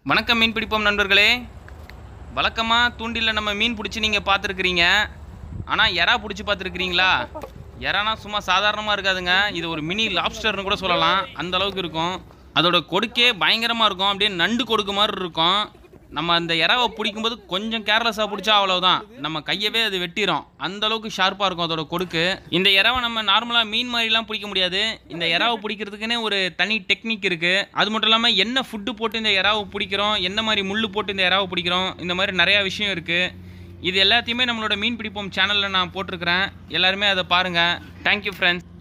வணக்கம் மீன் பிடிப்போம் நண்பர்களே வழக்கமாக தூண்டிலில் நம்ம மீன் பிடிச்சி நீங்கள் பார்த்துருக்குறீங்க ஆனால் எறா பிடிச்சி பார்த்துருக்குறீங்களா எறானா சும்மா சாதாரணமாக இருக்காதுங்க இது ஒரு மினி லாப்ஸ்டர்னு கூட சொல்லலாம் அந்த அளவுக்கு இருக்கும் அதோட கொடுக்கே பயங்கரமாக இருக்கும் அப்படியே நண்டு கொடுக்கு மாதிரி இருக்கும் நம்ம அந்த எறாவை பிடிக்கும்போது கொஞ்சம் கேர்லெஸ்ஸாக பிடிச்சா அவ்வளவுதான் நம்ம கையவே அது வெட்டிரும் அந்த அளவுக்கு ஷார்ப்பாக இருக்கும் அதோட கொடுக்கு இந்த எறாவை நம்ம நார்மலாக மீன் மாதிரிலாம் பிடிக்க முடியாது இந்த எறாவை பிடிக்கிறதுக்குன்னே ஒரு தனி டெக்னிக் இருக்குது அது மட்டும் இல்லாமல் என்ன ஃபுட்டு போட்டு இந்த எறாவை பிடிக்கிறோம் என்ன மாதிரி முள்ளு போட்டு இந்த எறாவை பிடிக்கிறோம் இந்த மாதிரி நிறையா விஷயம் இருக்குது இது எல்லாத்தையுமே நம்மளோட மீன் பிடிப்போம் சேனலில் நான் போட்டிருக்கிறேன் எல்லாருமே அதை பாருங்கள் தேங்க்யூ ஃப்ரெண்ட்ஸ்